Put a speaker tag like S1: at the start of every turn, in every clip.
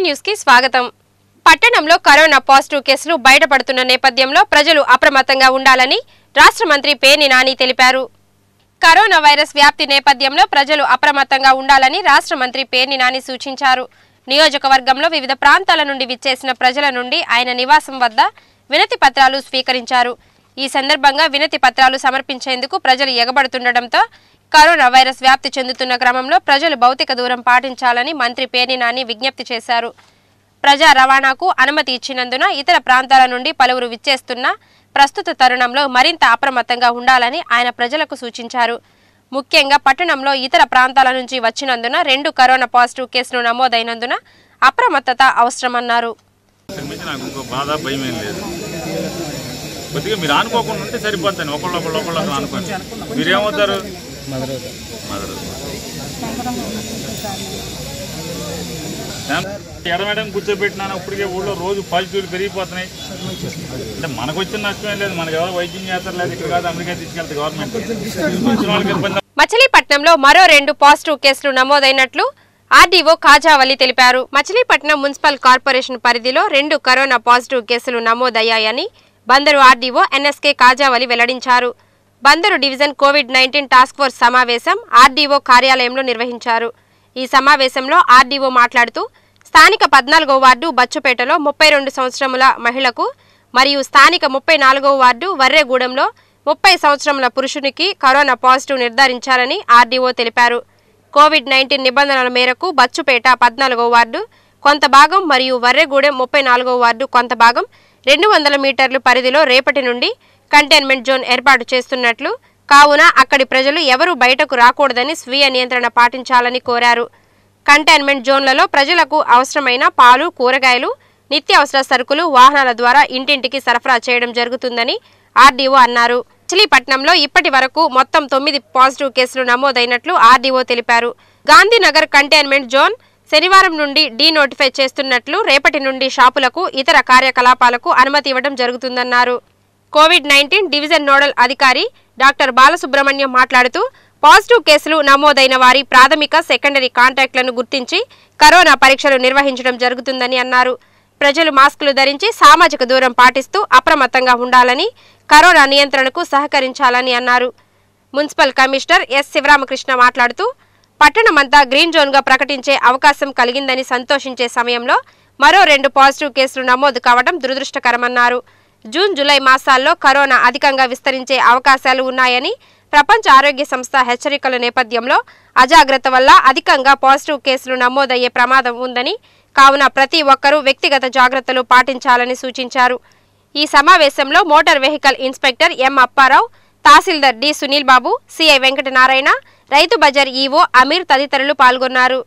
S1: news కి స్వాగతం పట్టణంలో కరోనా పాజిటివ్ కేసులు బయటపడుతున్న నేపథ్యంలో ప్రజలు అప్రమత్తంగా ఉండాలని రాష్ట్ర మంత్రి పేర్ని నాని తెలిపారు కరోనా వైరస్ వ్యాప్తి నేపథ్యంలో ప్రజలు అప్రమత్తంగా ఉండాలని రాష్ట్ర మంత్రి పేర్ని నాని సూచించారు నియోజకవర్గంలో వివిధ ప్రాంతాల నుండి విచ్చేసిన ప్రజల నుండి ఆయన నివాసం వద్ద వినతి పత్రాలు స్వీకరించారు ఈ సందర్భంగా వినతి పత్రాలు సమర్పించేందుకు ప్రజలు ఎగబడుతుండటంతో కరోనా వైరస్ వ్యాప్తి చెందుతున్న క్రమంలో ప్రజలు భౌతిక దూరం పాటించాలని మంత్రి పేర్ని నాని విజ్ఞప్తి చేశారు ప్రజా రవాణాకు అనుమతి ఇచ్చినందున ఇతర ప్రాంతాల నుండి పలువురు విచ్చేస్తున్న ప్రస్తుత తరుణంలో మరింత అప్రమత్తంగా ఉండాలని ఆయన ప్రజలకు సూచించారు ముఖ్యంగా పట్టణంలో ఇతర ప్రాంతాల నుంచి వచ్చినందున రెండు కరోనా పాజిటివ్ కేసులు నమోదైనందున అప్రమత్తత అవసరమన్నారు
S2: అంతకు మించి నాకు ఇంకో బాధ భయం ఏం లేదు కొద్దిగా మీరు ఆనుకోకుండా ఉంటే సరిపోతాను ఒకళ్ళు ఒకళ్ళు ఒకళ్ళు ఒకళ్ళు అనుకోండి మీరేమవుతారు మదరు ఎడమేడం కూర్చోబెట్టినాను ఇప్పటికే ఊళ్ళో రోజు పాజిటివ్లు పెరిగిపోతున్నాయి అంటే మనకు వచ్చిన నష్టమే లేదు మనకు ఎవరు వైద్యం చేస్తారు లేదు ఇక్కడ కాదు అమెరికా తీసుకెళ్తే గవర్నమెంట్ వచ్చిన వాళ్ళకి ఇబ్బంది
S1: మచిలీపట్నంలో మరో రెండు పాజిటివ్ కేసులు నమోదైనట్లు ఆర్డీఓ కాజావలి తెలిపారు మచిలీపట్నం మున్సిపల్ కార్పొరేషన్ పరిధిలో రెండు కరోనా పాజిటివ్ కేసులు నమోదయ్యాయని బందరు ఆర్డీఓ ఎన్ఎస్కే కాజావలి వెల్లడించారు Bandar division COVID nineteen task force సమావేశం ఆర్డీఓ కార్యాలయంలో నిర్వహించారు ఈ సమావేశంలో ఆర్డీఓ మాట్లాడుతూ స్థానిక పద్నాలుగో వార్డు బచ్చుపేటలో ముప్పై రెండు సంవత్సరముల మహిళకు మరియు స్థానిక ముప్పై నాలుగో వార్డు వర్రెగూడెంలో ముప్పై సంవత్సరముల పురుషునికి కరోనా పాజిటివ్ నిర్ధారించారని ఆర్డీఓ తెలిపారు కోవిడ్ నైన్టీన్ నిబంధనల మేరకు బచ్చుపేట పద్నాలుగో వార్డు కొంత భాగం మరియు వర్రెగూడెం ముప్పై నాలుగో వార్డు కొంత భాగం రెండు వందల మీటర్లు పరిధిలో రేపటి నుండి కంటైన్మెంట్ జోన్ ఏర్పాటు చేస్తున్నట్లు కావున అక్కడి ప్రజలు ఎవరూ బయటకు రాకూడదని స్వీయ నియంత్రణ పాటించాలని కోరారు కంటైన్మెంట్ జోన్లలో ప్రజలకు అవసరమైన పాలు కూరగాయలు నిత్యావసర సరుకులు వాహనాల ద్వారా ఇంటింటికి సరఫరా చేయడం జరుగుతుందని ఆర్డీఓ అన్నారు మచిలీపట్నంలో ఇప్పటి వరకు మొత్తం తొమ్మిది పాజిటివ్ కేసులు నమోదైనట్లు ఆర్డీఓ తెలిపారు గాంధీనగర్ కంటైన్మెంట్ జోన్ శనివారం నుండి డీ నోటిఫై చేస్తున్నట్లు రేపటి నుండి షాపులకు ఇతర కార్యకలాపాలకు అనుమతి ఇవ్వడం జరుగుతుందన్నారు కోవిడ్ నైన్టీన్ డివిజన్ నోడల్ అధికారి డాక్టర్ బాలసుబ్రహ్మణ్యం మాట్లాడుతూ పాజిటివ్ కేసులు నమోదైన వారి ప్రాథమిక సెకండరీ కాంటాక్ట్లను గుర్తించి కరోనా పరీక్షలు నిర్వహించడం జరుగుతుందని అన్నారు ప్రజలు మాస్కులు ధరించి సామాజిక దూరం పాటిస్తూ అప్రమత్తంగా ఉండాలని కరోనా నియంత్రణకు సహకరించాలని అన్నారు మున్సిపల్ కమిషనర్ ఎస్ శివరామకృష్ణ మాట్లాడుతూ పట్టణమంతా గ్రీన్ జోన్గా ప్రకటించే అవకాశం కలిగిందని సంతోషించే సమయంలో మరో రెండు పాజిటివ్ కేసులు నమోదు కావడం దురదృష్టకరమన్నారు జూన్ జూలై మాసాల్లో కరోనా అధికంగా విస్తరించే అవకాశాలు ఉన్నాయని ప్రపంచ ఆరోగ్య సంస్థ హెచ్చరికల నేపథ్యంలో అజాగ్రత్త వల్ల అధికంగా పాజిటివ్ కేసులు నమోదయ్యే ప్రమాదం ఉందని కావున ప్రతి ఒక్కరూ వ్యక్తిగత జాగ్రత్తలు పాటించాలని సూచించారు ఈ సమావేశంలో motor vehicle inspector M Apparao తహసీల్దార్ డి సునీల్ బాబు సిఐ వెంకటనారాయణ రైతు బజార్ ఈవో అమీర్ తదితరులు పాల్గొన్నారు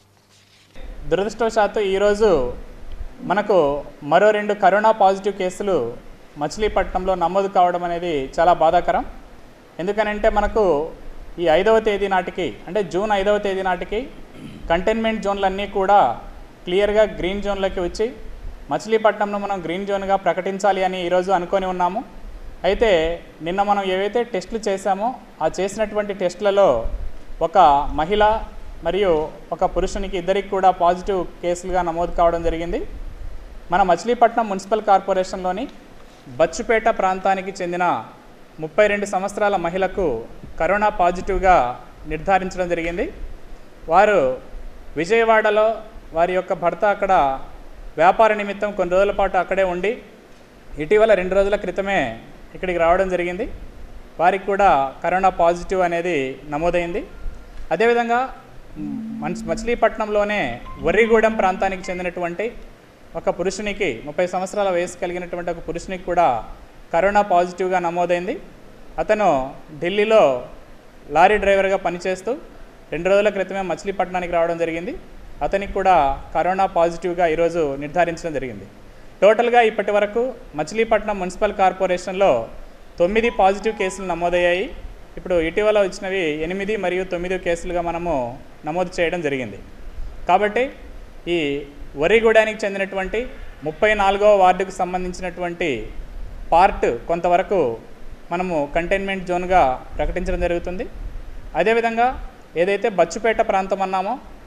S3: దురదృష్టవశాత్తు ఈరోజు మనకు మరో రెండు కరోనా పాజిటివ్ కేసులు మచిలీపట్నంలో నమోదు కావడం అనేది చాలా బాధాకరం ఎందుకనంటే మనకు ఈ ఐదవ తేదీ నాటికి అంటే జూన్ ఐదవ తేదీ నాటికి కంటైన్మెంట్ జోన్లన్నీ కూడా క్లియర్గా గ్రీన్ జోన్లోకి వచ్చి మచిలీపట్నంను మనం గ్రీన్ జోన్గా ప్రకటించాలి అని ఈరోజు అనుకొని ఉన్నాము అయితే నిన్న మనం ఏవైతే టెస్టులు చేశామో ఆ చేసినటువంటి టెస్టులలో ఒక మహిళ మరియు ఒక పురుషునికి ఇద్దరికి కూడా పాజిటివ్ కేసులుగా నమోదు కావడం జరిగింది మన మచిలీపట్నం మున్సిపల్ కార్పొరేషన్లోని బచ్చుపేట ప్రాంతానికి చెందిన ముప్పై రెండు సంవత్సరాల మహిళకు కరోనా పాజిటివ్గా నిర్ధారించడం జరిగింది వారు విజయవాడలో వారి యొక్క భర్త అక్కడ వ్యాపార నిమిత్తం కొన్ని రోజుల పాటు అక్కడే ఉండి ఇటీవల రెండు రోజుల క్రితమే ఇక్కడికి రావడం జరిగింది వారికి కూడా కరోనా పాజిటివ్ అనేది నమోదైంది అదేవిధంగా మ్, మన్స్ మచిలీపట్నంలోనే వర్రిగూడెం ప్రాంతానికి చెందినటువంటి ఒక పురుషునికి ముప్పై సంవత్సరాల వయసు కలిగినటువంటి ఒక పురుషునికి కూడా కరోనా పాజిటివ్గా నమోదైంది అతను ఢిల్లీలో లారీ డ్రైవర్గా పనిచేస్తూ రెండు రోజుల క్రితమే మచిలీపట్నానికి రావడం జరిగింది అతనికి కూడా కరోనా పాజిటివ్గా ఈరోజు నిర్ధారించడం జరిగింది టోటల్గా ఇప్పటి వరకు మచిలీపట్నం మున్సిపల్ కార్పొరేషన్లో తొమ్మిది పాజిటివ్ కేసులు నమోదయ్యాయి ఇప్పుడు ఇటీవల వచ్చినవి ఎనిమిది మరియు తొమ్మిది కేసులుగా మనము నమోదు చేయడం జరిగింది కాబట్టి ఈ వరిగూడానికి చెందినటువంటి ముప్పై నాలుగవ వార్డుకు సంబంధించినటువంటి పార్ట్ కొంతవరకు మనము కంటైన్మెంట్ జోన్గా ప్రకటించడం జరుగుతుంది అదేవిధంగా ఏదైతే బచ్చుపేట ప్రాంతం అన్నామో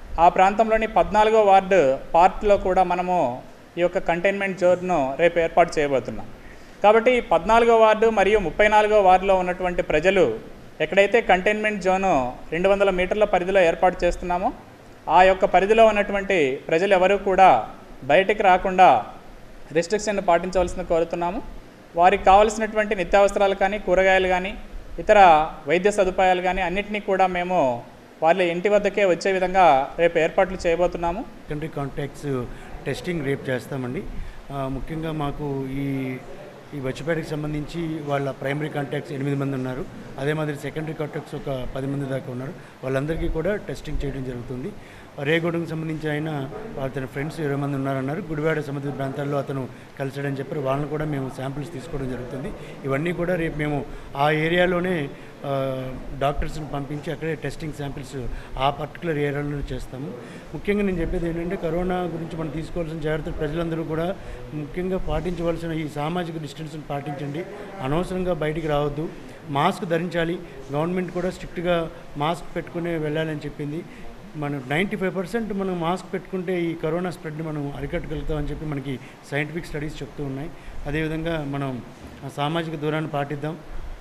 S3: ఆ ప్రాంతంలోని పద్నాలుగో వార్డు పార్ట్లో కూడా మనము ఈ యొక్క కంటైన్మెంట్ జోన్ను రేపు ఏర్పాటు చేయబోతున్నాం కాబట్టి ఈ పద్నాలుగో వార్డు మరియు ముప్పై నాలుగో వార్డులో ఉన్నటువంటి ప్రజలు ఎక్కడైతే కంటైన్మెంట్ జోను రెండు వందల మీటర్ల పరిధిలో ఏర్పాటు చేస్తున్నామో ఆ యొక్క పరిధిలో ఉన్నటువంటి ప్రజలు ఎవరూ కూడా బయటికి రాకుండా రిస్ట్రిక్షన్ పాటించవలసిన కోరుతున్నాము వారికి కావలసినటువంటి నిత్యావసరాలు కానీ కూరగాయలు కానీ ఇతర వైద్య సదుపాయాలు కానీ అన్నిటినీ కూడా మేము వాళ్ళ ఇంటి వద్దకే వచ్చే విధంగా రేపు ఏర్పాట్లు చేయబోతున్నాము
S4: సెకండరీ కాంటాక్ట్స్ టెస్టింగ్ రేపు చేస్తామండి ఆ, ముఖ్యంగా మాకు ఈ ఈ బచ్చిపేటకి సంబంధించి వాళ్ళ ప్రైమరీ కాంటాక్ట్స్ ఎనిమిది మంది ఉన్నారు అదే మాదిరి సెకండరీ కాంటాక్ట్స్ ఒక పది మంది దాకా ఉన్నారు వాళ్ళందరికీ కూడా టెస్టింగ్ చేయడం జరుగుతుంది రేగూడెంకి సంబంధించి ఆయన అతని ఫ్రెండ్స్ ఇరవై మంది ఉన్నారన్నారు గుడివాడ సముద్ర ప్రాంతాల్లో అతను కలిసాడని చెప్పి వాళ్ళని కూడా మేము శాంపిల్స్ తీసుకోవడం జరుగుతుంది ఇవన్నీ కూడా రేపు మేము ఆ ఏరియాలోనే ఆ, డాక్టర్స్ని పంపించి అక్కడే టెస్టింగ్ శాంపిల్స్ ఆ పర్టికులర్ ఏరియాలో చేస్తాము ముఖ్యంగా నేను చెప్పేది ఏంటంటే కరోనా గురించి మనం తీసుకోవాల్సిన జాగ్రత్తలు ప్రజలందరూ కూడా ముఖ్యంగా పాటించవలసిన ఈ సామాజిక డిస్టెన్స్ని పాటించండి అనవసరంగా బయటికి రావద్దు మాస్క్ ధరించాలి గవర్నమెంట్ కూడా స్ట్రిక్ట్గా మాస్క్ పెట్టుకుని వెళ్ళాలని చెప్పింది మనం నైంటీ ఫైవ్ పర్సెంట్ మనం మాస్క్ పెట్టుకుంటే ఈ కరోనా స్ప్రెడ్ని మనం అరికట్టగలుగుతామని చెప్పి మనకి సైంటిఫిక్ స్టడీస్ చెప్తూ ఉన్నాయి అదేవిధంగా మనం ఆ సామాజిక దూరాన్ని పాటిద్దాం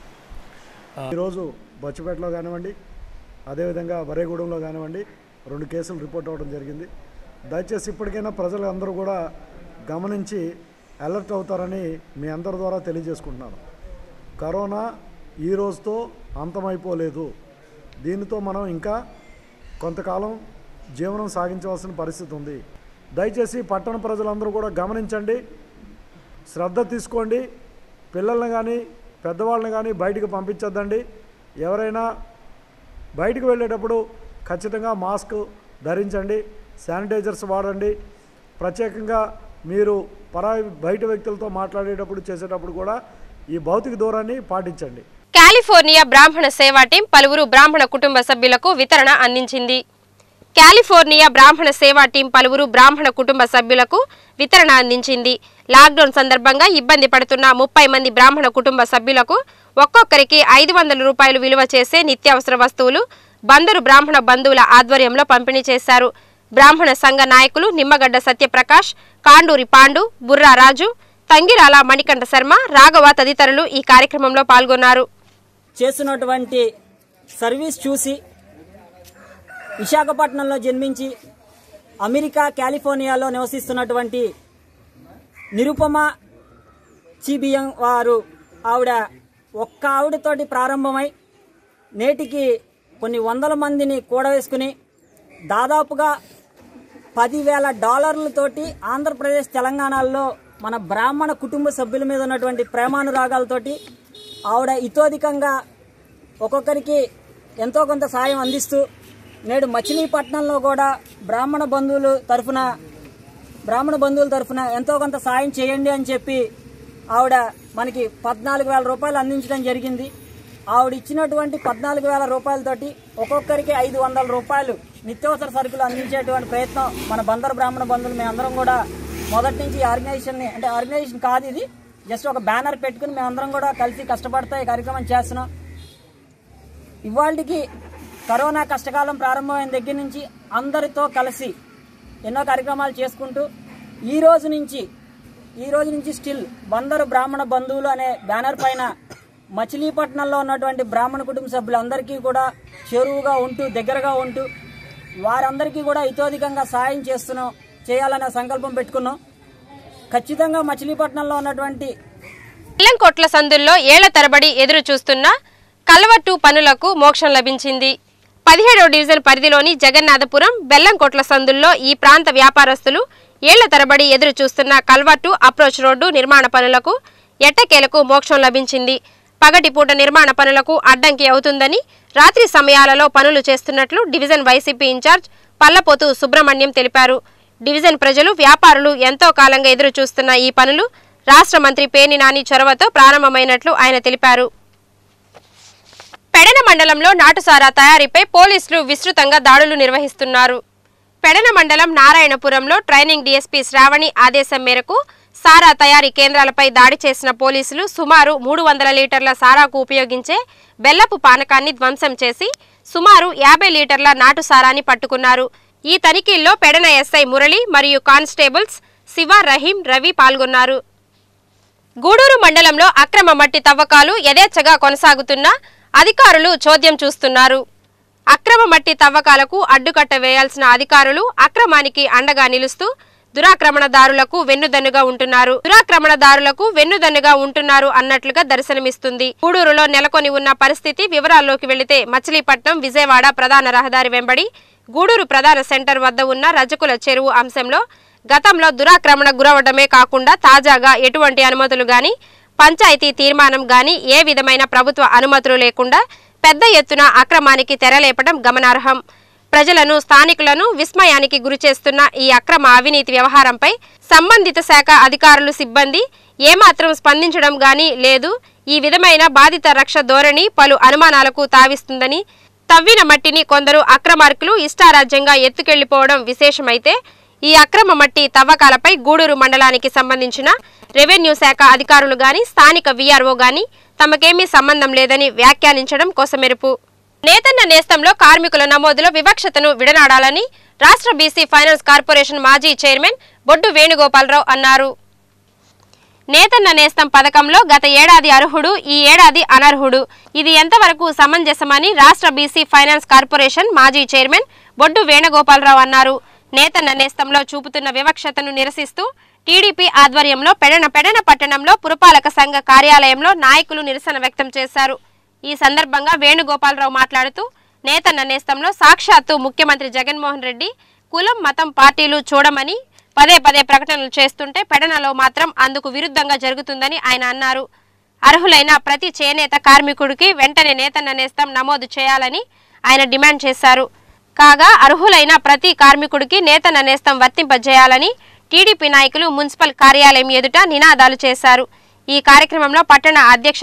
S5: ఈరోజు బొచ్చపేటలో కానివ్వండి అదేవిధంగా వరేగూడెంలో కానివ్వండి రెండు కేసులు రిపోర్ట్ అవ్వడం జరిగింది దయచేసి ఇప్పటికైనా ప్రజలు అందరూ కూడా గమనించి అలర్ట్ అవుతారని మీ అందరి ద్వారా తెలియజేసుకుంటున్నాను కరోనా ఈ రోజుతో అంతమైపోలేదు దీనితో మనం ఇంకా కొంతకాలం జీవనం సాగించవలసిన పరిస్థితి ఉంది దయచేసి పట్టణ ప్రజలందరూ కూడా గమనించండి శ్రద్ధ తీసుకోండి పిల్లల్ని కానీ పెద్దవాళ్ళని కానీ బయటికి పంపించొద్దండి ఎవరైనా బయటికి వెళ్ళేటప్పుడు ఖచ్చితంగా మాస్క్ ధరించండి శానిటైజర్స్ వాడండి ప్రత్యేకంగా మీరు పరాయి బయట వ్యక్తులతో మాట్లాడేటప్పుడు చేసేటప్పుడు కూడా ఈ భౌతిక దూరాన్ని పాటించండి
S1: కాలిఫోర్నియా బ్రాహ్మణ సేవా టీం పలువురు బ్రాహ్మణ కుటుంబ సభ్యులకు వితరణ అందించింది కాలిఫోర్నియా బ్రాహ్మణ సేవా టీం పలువురు బ్రాహ్మణ కుటుంబ సభ్యులకు వితరణ అందించింది లాక్డౌన్ సందర్భంగా ఇబ్బంది పడుతున్న ముప్పై మంది బ్రాహ్మణ కుటుంబ సభ్యులకు ఒక్కొక్కరికి ఐదు వందల రూపాయలు విలువ చేసే నిత్యావసర వస్తువులు బందరు బ్రాహ్మణ బంధువుల ఆధ్వర్యంలో పంపిణీ చేశారు బ్రాహ్మణ సంఘ నాయకులు నిమ్మగడ్డ సత్యప్రకాష్ కాండూరి పాండు బుర్రా రాజు తంగిరాల మణికంఠ శర్మ రాఘవ తదితరులు ఈ కార్యక్రమంలో పాల్గొన్నారు
S6: చేస్తున్నటువంటి సర్వీస్ చూసి విశాఖపట్నంలో జన్మించి అమెరికా కాలిఫోర్నియాలో నివసిస్తున్నటువంటి నిరుపమ చిబియం వారు ఆవిడ ఒక్క ఆవిడతోటి ప్రారంభమై నేటికి కొన్ని వందల మందిని కూడవేసుకుని దాదాపుగా పదివేల డాలర్లతోటి ఆంధ్రప్రదేశ్ తెలంగాణలో మన బ్రాహ్మణ కుటుంబ సభ్యుల మీద ఉన్నటువంటి ప్రేమానురాగాలతోటి ఆవిడ ఇతోధికంగా ఒక్కొక్కరికి ఎంతో కొంత సాయం అందిస్తూ నేడు మచిలీపట్నంలో కూడా బ్రాహ్మణ బంధువులు తరఫున బ్రాహ్మణ బంధువుల తరఫున ఎంతో కొంత సాయం చేయండి అని చెప్పి ఆవిడ మనకి పద్నాలుగు వేల రూపాయలు అందించడం జరిగింది ఆవిడ ఇచ్చినటువంటి పద్నాలుగు వేల రూపాయలతోటి ఒక్కొక్కరికి ఐదు వందల రూపాయలు నిత్యావసర సరుకులు అందించేటువంటి ప్రయత్నం మన బందర్ బ్రాహ్మణ బంధువులు మేమందరం కూడా మొదటి నుంచి ఈ ఆర్గనైజేషన్ని అంటే ఆర్గనైజేషన్ కాదు ఇది జస్ట్ ఒక బ్యానర్ పెట్టుకుని మేమందరం కూడా కలిసి కష్టపడతా ఈ కార్యక్రమం చేస్తున్నాం ఇవాళకి కరోనా కష్టకాలం ప్రారంభమైన దగ్గర నుంచి అందరితో కలిసి ఎన్నో కార్యక్రమాలు చేసుకుంటూ ఈ రోజు నుంచి ఈ రోజు నుంచి స్టిల్ బందరు బ్రాహ్మణ బంధువులు అనే బ్యానర్ పైన మచిలీపట్నంలో ఉన్నటువంటి బ్రాహ్మణ కుటుంబ సభ్యులందరికీ కూడా చెరువుగా ఉంటూ దగ్గరగా ఉంటూ వారందరికీ కూడా ఇతోధికంగా సాయం చేస్తున్నాం చేయాలనే సంకల్పం పెట్టుకున్నాం ఖచ్చితంగా మచిలీపట్నంలో ఉన్నటువంటి
S1: బెల్లంకొట్ల సందుల్లో ఏళ్ల తరబడి ఎదురు చూస్తున్న కల్వట్టు పనులకు మోక్షం లభించింది పదిహేడవ డివిజన్ పరిధిలోని జగన్నాథపురం బెల్లంకొట్ల సందుల్లో ఈ ప్రాంత వ్యాపారస్తులు ఏళ్ల తరబడి ఎదురు చూస్తున్న కల్వట్టు అప్రోచ్ రోడ్డు నిర్మాణ పనులకు ఎట్టకేలకు మోక్షం లభించింది పగటిపూట నిర్మాణ పనులకు అడ్డంకి అవుతుందని రాత్రి సమయాలలో పనులు చేస్తున్నట్లు division YCP in-charge Pallapothu Subrahmanyam తెలిపారు డివిజన్ ప్రజలు వ్యాపారులు ఎంతో కాలంగా ఎదురు చూస్తున్న ఈ పనులు రాష్ట్ర మంత్రి పేర్ని నాని చొరవతో ప్రారంభమైనట్లు ఆయన తెలిపారు పెడన మండలంలో నాటుసారా తయారీపై పోలీసులు విస్తృతంగా దాడులు నిర్వహిస్తున్నారు పెడన మండలం నారాయణపురంలో ట్రైనింగ్ డీఎస్పీ శ్రావణి ఆదేశం మేరకు సారా తయారీ కేంద్రాలపై దాడి చేసిన పోలీసులు సుమారు మూడు వందల లీటర్ల సారాకు ఉపయోగించే బెల్లపు పానకాన్ని ధ్వంసం చేసి సుమారు యాభై లీటర్ల నాటు సారాన్ని పట్టుకున్నారు ఈ తనిఖీల్లో పెడన ఎస్ఐ మురళి మరియు కానిస్టేబుల్స్ శివ రహీం రవి పాల్గొన్నారు గూడూరు మండలంలో అక్రమ మట్టి తవ్వకాలు యథేచ్ఛగా కొనసాగుతున్నా అధికారులు చోద్యం చూస్తున్నారు అక్రమ మట్టి తవ్వకాలకు అడ్డుకట్ట వేయాల్సిన అధికారులు అక్రమానికి అండగా నిలుస్తూ దురాక్రమణదారులకు వెన్నుదన్నుగా ఉంటున్నారు దురాక్రమణదారులకు వెన్నుదన్నుగా ఉంటున్నారు అన్నట్లుగా దర్శనమిస్తుంది గూడూరులో నెలకొని ఉన్న పరిస్థితి వివరాల్లోకి వెళితే మచిలీపట్నం విజయవాడ ప్రధాన రహదారి వెంబడి గూడూరు ప్రధాన సెంటర్ వద్ద ఉన్న రజకుల చెరువు అంశంలో గతంలో దురాక్రమణ గురవడమే కాకుండా తాజాగా ఎటువంటి అనుమతులు గాని పంచాయతీ తీర్మానం గాని ఏ విధమైన ప్రభుత్వ అనుమతులు లేకుండా పెద్ద ఎత్తున అక్రమానికి తెరలేపడం గమనార్హం ప్రజలను స్థానికులను విస్మయానికి గురిచేస్తున్న ఈ అక్రమ అవినీతి వ్యవహారంపై సంబంధిత శాఖ అధికారులు సిబ్బంది ఏమాత్రం స్పందించడం గాని లేదు ఈ విధమైన బాధిత రక్ష ధోరణి పలు అనుమానాలకు తావిస్తుందని తవ్విన మట్టిని కొందరు అక్రమార్కులు ఇష్టారాజ్యంగా ఎత్తుకెళ్లిపోవడం విశేషమైతే ఈ అక్రమ మట్టి తవ్వకాలపై గూడూరు మండలానికి సంబంధించిన రెవెన్యూ శాఖ అధికారులు గాని స్థానిక వీఆర్ఓ గాని తమకేమీ సంబంధం లేదని వ్యాఖ్యానించడం కోసమెరుపు నేతన్న నేస్తంలో కార్మికుల నమోదులో వివక్షతను విడనాడాలని రాష్ట్ర బీసీ ఫైనాన్స్ కార్పొరేషన్ మాజీ చైర్మన్ బొడ్డు వేణుగోపాలరావు అన్నారు నేతన్న నేస్తం పథకంలో గత ఏడాది అర్హుడు ఈ ఏడాది అనర్హుడు ఇది ఎంతవరకు సమంజసమని రాష్ట్ర బీసీ ఫైనాన్స్ కార్పొరేషన్ మాజీ చైర్మన్ బొడ్డు వేణుగోపాలరావు అన్నారు నేతన్న నేస్తంలో చూపుతున్న వివక్షతను నిరసిస్తూ టీడీపీ ఆధ్వర్యంలో పెడన పెడన పట్టణంలో పురపాలక సంఘ కార్యాలయంలో నాయకులు నిరసన వ్యక్తం చేశారు ఈ సందర్భంగా వేణుగోపాలరావు మాట్లాడుతూ నేతన్న నేస్తంలో సాక్షాత్తు ముఖ్యమంత్రి జగన్మోహన్ రెడ్డి కులం మతం పార్టీలు చూడమని పదే పదే ప్రకటనలు చేస్తుంటే పెడనలో మాత్రం అందుకు విరుద్ధంగా జరుగుతుందని ఆయన అన్నారు అర్హులైన ప్రతి చేనేత కార్మికుడికి వెంటనే నేతన్న నేస్తం నమోదు చేయాలని ఆయన డిమాండ్ చేశారు కాగా అర్హులైన ప్రతి కార్మికుడికి నేతన్న నేస్తం వర్తింపజేయాలని టీడీపీ నాయకులు మున్సిపల్ కార్యాలయం ఎదుట నినాదాలు చేశారు ఈ కార్యక్రమంలో పట్టణ అధ్యక్ష